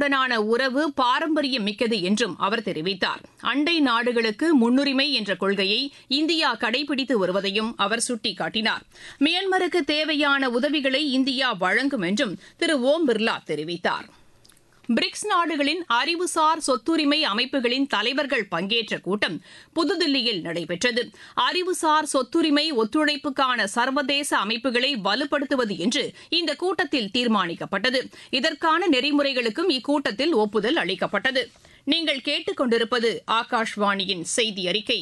இந்தியாவுடனான உறவு பாரம்பரியம் மிக்கது என்றும் அவர் தெரிவித்தார் அண்டை நாடுகளுக்கு முன்னுரிமை என்ற கொள்கையை இந்தியா கடைபிடித்து வருவதையும் அவர் சுட்டிக்காட்டினார் மியான்மருக்கு தேவையான உதவிகளை இந்தியா வழங்கும் என்றும் திரு ஓம் பிர்லா தெரிவித்தார் பிரிக்ஸ் நாடுகளின் அறிவுசார் சொத்துரிமை அமைப்புகளின் தலைவர்கள் பங்கேற்ற கூட்டம் புதுதில்லியில் நடைபெற்றது அறிவுசார் சொத்துரிமை ஒத்துழைப்புக்கான சர்வதேச அமைப்புகளை வலுப்படுத்துவது என்று இந்த கூட்டத்தில் தீர்மானிக்கப்பட்டது இதற்கான நெறிமுறைகளுக்கும் இக்கூட்டத்தில் ஒப்புதல் அளிக்கப்பட்டது நீங்கள் கேட்டுக்கொண்டிருப்பது ஆகாஷ்வாணியின் செய்தி அறிக்கை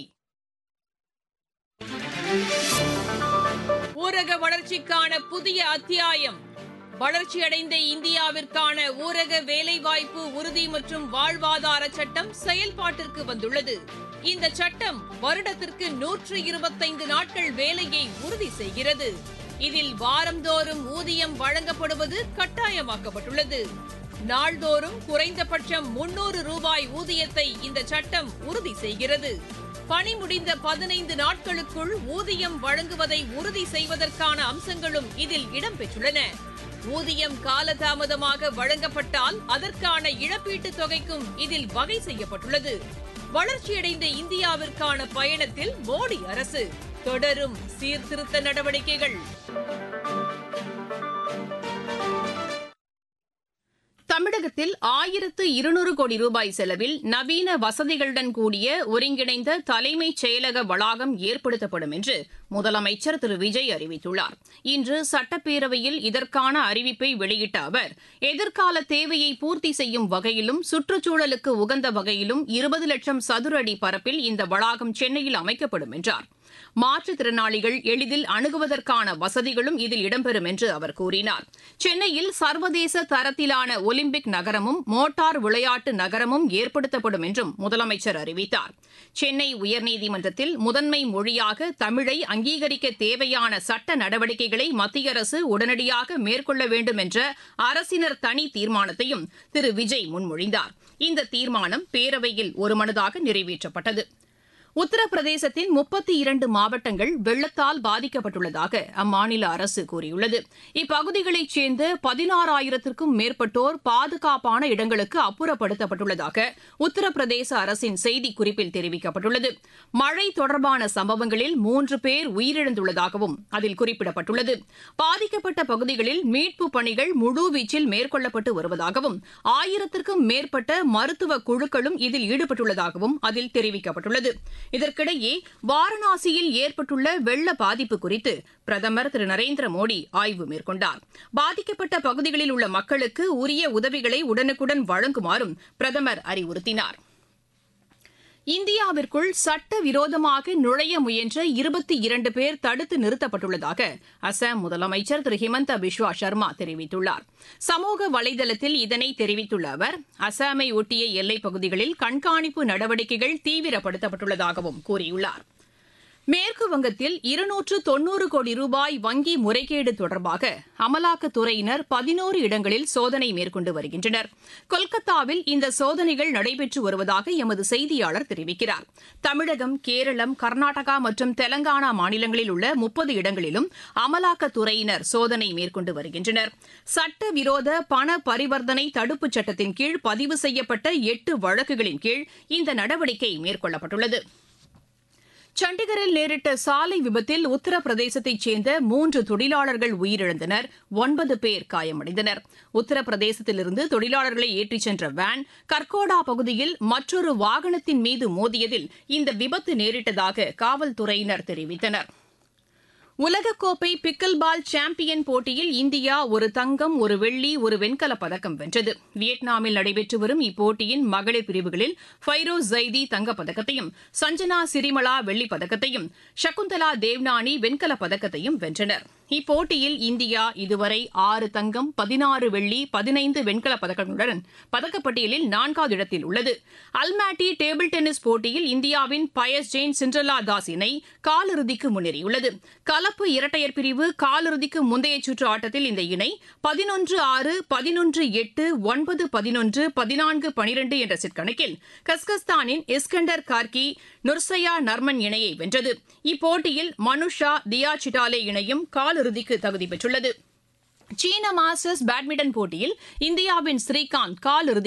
ஊரக வளர்ச்சிக்கான புதிய அத்தியாயம் வளர்ச்சியடைந்த இந்தியாவிற்கான ஊரக வேலைவாய்ப்பு உறுதி மற்றும் வாழ்வாதார சட்டம் செயல்பாட்டிற்கு வந்துள்ளது இந்த சட்டம் வருடத்திற்கு நூற்று இருபத்தைந்து நாட்கள் வேலையை உறுதி செய்கிறது இதில் வாரந்தோறும் ஊதியம் வழங்கப்படுவது கட்டாயமாக்கப்பட்டுள்ளது நாள்தோறும் குறைந்தபட்சம் முன்னூறு ரூபாய் ஊதியத்தை இந்த சட்டம் உறுதி செய்கிறது பணி முடிந்த பதினைந்து நாட்களுக்குள் ஊதியம் வழங்குவதை உறுதி செய்வதற்கான அம்சங்களும் இதில் இடம்பெற்றுள்ளன ஊதியம் காலதாமதமாக வழங்கப்பட்டால் அதற்கான இழப்பீட்டுத் தொகைக்கும் இதில் வகை செய்யப்பட்டுள்ளது வளர்ச்சியடைந்த இந்தியாவிற்கான பயணத்தில் மோடி அரசு தொடரும் சீர்திருத்த நடவடிக்கைகள் தமிழகத்தில் ஆயிரத்து இருநூறு கோடி ரூபாய் செலவில் நவீன வசதிகளுடன் கூடிய ஒருங்கிணைந்த தலைமைச் செயலக வளாகம் ஏற்படுத்தப்படும் என்று முதலமைச்சர் திரு விஜய் அறிவித்துள்ளார் இன்று சட்டப்பேரவையில் இதற்கான அறிவிப்பை வெளியிட்ட அவர் எதிர்கால தேவையை பூர்த்தி செய்யும் வகையிலும் சுற்றுச்சூழலுக்கு உகந்த வகையிலும் இருபது லட்சம் சதுர அடி பரப்பில் இந்த வளாகம் சென்னையில் அமைக்கப்படும் என்றார் மாற்றுத்திறனாளிகள் எளிதில் அணுகுவதற்கான வசதிகளும் இதில் இடம்பெறும் என்று அவர் கூறினார் சென்னையில் சர்வதேச தரத்திலான ஒலிம்பிக் நகரமும் மோட்டார் விளையாட்டு நகரமும் ஏற்படுத்தப்படும் என்றும் முதலமைச்சர் அறிவித்தார் சென்னை உயர்நீதிமன்றத்தில் முதன்மை மொழியாக தமிழை அங்கீகரிக்க தேவையான சட்ட நடவடிக்கைகளை மத்திய அரசு உடனடியாக மேற்கொள்ள வேண்டும் என்ற அரசினர் தனி தீர்மானத்தையும் திரு விஜய் முன்மொழிந்தார் இந்த தீர்மானம் பேரவையில் ஒருமனதாக நிறைவேற்றப்பட்டது உத்தரப்பிரதேசத்தின் முப்பத்தி இரண்டு மாவட்டங்கள் வெள்ளத்தால் பாதிக்கப்பட்டுள்ளதாக அம்மாநில அரசு கூறியுள்ளது இப்பகுதிகளைச் சேர்ந்த பதினாறாயிரத்திற்கும் மேற்பட்டோர் பாதுகாப்பான இடங்களுக்கு அப்புறப்படுத்தப்பட்டுள்ளதாக உத்தரப்பிரதேச அரசின் செய்திக்குறிப்பில் தெரிவிக்கப்பட்டுள்ளது மழை தொடர்பான சம்பவங்களில் மூன்று பேர் உயிரிழந்துள்ளதாகவும் அதில் குறிப்பிடப்பட்டுள்ளது பாதிக்கப்பட்ட பகுதிகளில் மீட்புப் பணிகள் முழுவீச்சில் மேற்கொள்ளப்பட்டு வருவதாகவும் ஆயிரத்திற்கும் மேற்பட்ட மருத்துவ குழுக்களும் இதில் ஈடுபட்டுள்ளதாகவும் அதில் தெரிவிக்கப்பட்டுள்ளது இதற்கிடையே வாரணாசியில் ஏற்பட்டுள்ள வெள்ள பாதிப்பு குறித்து பிரதமர் திரு நரேந்திர மோடி ஆய்வு மேற்கொண்டார் பாதிக்கப்பட்ட பகுதிகளில் உள்ள மக்களுக்கு உரிய உதவிகளை உடனுக்குடன் வழங்குமாறும் பிரதமர் அறிவுறுத்தினார் இந்தியாவிற்குள் சட்டவிரோதமாக நுழைய முயன்ற இருபத்தி இரண்டு பேர் தடுத்து நிறுத்தப்பட்டுள்ளதாக அசாம் முதலமைச்சர் திரு ஹிமந்த பிஸ்வா சர்மா தெரிவித்துள்ளார் சமூக வலைதளத்தில் இதனை தெரிவித்துள்ள அவர் அசாமை ஒட்டிய எல்லைப் பகுதிகளில் கண்காணிப்பு நடவடிக்கைகள் தீவிரப்படுத்தப்பட்டுள்ளதாகவும் கூறியுள்ளார் மேற்கு வங்கத்தில் இருநூற்று தொன்னூறு கோடி ரூபாய் வங்கி முறைகேடு தொடர்பாக அமலாக்கத்துறையினர் பதினோரு இடங்களில் சோதனை மேற்கொண்டு வருகின்றனர் கொல்கத்தாவில் இந்த சோதனைகள் நடைபெற்று வருவதாக எமது செய்தியாளர் தெரிவிக்கிறார் தமிழகம் கேரளம் கர்நாடகா மற்றும் தெலங்கானா மாநிலங்களில் உள்ள முப்பது இடங்களிலும் அமலாக்கத்துறையினர் சோதனை மேற்கொண்டு வருகின்றனர் சட்டவிரோத பண பரிவர்த்தனை தடுப்புச் சட்டத்தின் கீழ் பதிவு செய்யப்பட்ட எட்டு வழக்குகளின் கீழ் இந்த நடவடிக்கை மேற்கொள்ளப்பட்டுள்ளது சண்டிகரில் நேரிட்ட சாலை விபத்தில் உத்தரப்பிரதேசத்தைச் சேர்ந்த மூன்று தொழிலாளர்கள் உயிரிழந்தனர் ஒன்பது பேர் காயமடைந்தனர் உத்தரப்பிரதேசத்திலிருந்து தொழிலாளர்களை ஏற்றிச் சென்ற வேன் கர்கோடா பகுதியில் மற்றொரு வாகனத்தின் மீது மோதியதில் இந்த விபத்து நேரிட்டதாக காவல்துறையினர் தெரிவித்தனர் உலகக்கோப்பை பிக்கல் பால் சாம்பியன் போட்டியில் இந்தியா ஒரு தங்கம் ஒரு வெள்ளி ஒரு வெண்கலப் பதக்கம் வென்றது வியட்நாமில் நடைபெற்று வரும் இப்போட்டியின் மகளிர் பிரிவுகளில் ஃபைரோஸ் ஜைதி தங்கப்பதக்கத்தையும் சஞ்சனா சிரிமலா வெள்ளிப் பதக்கத்தையும் சகுந்தலா தேவ்னானி வெண்கலப் பதக்கத்தையும் வென்றனர் இப்போட்டியில் இந்தியா இதுவரை ஆறு தங்கம் பதினாறு வெள்ளி பதினைந்து வெண்கலப் பதக்கங்களுடன் பதக்கப்பட்டியலில் நான்காவது இடத்தில் உள்ளது அல்மாட்டி டேபிள் டென்னிஸ் போட்டியில் இந்தியாவின் பயஸ் ஜெயின் சிண்ட்ரலா தாஸ் இணை காலிறுதிக்கு முன்னேறியுள்ளது கலப்பு இரட்டையர் பிரிவு காலிறுதிக்கு முந்தைய சுற்று ஆட்டத்தில் இந்த இணை பதினொன்று ஆறு பதினொன்று எட்டு ஒன்பது பதினொன்று பதினான்கு பனிரெண்டு என்ற செட் கணக்கில் கஸ்கஸ்தானின் இஸ்கண்டர் கார்கி நுர்சயா நர்மன் இணையை வென்றது இப்போட்டியில் மனுஷா தியா சிட்டாலே இணையும் காலிறுதிக்கு தகுதி பெற்றுள்ளது சீன மாஸ்டர்ஸ் பேட்மிண்டன் போட்டியில் இந்தியாவின் ஸ்ரீகாந்த் காலிறுதி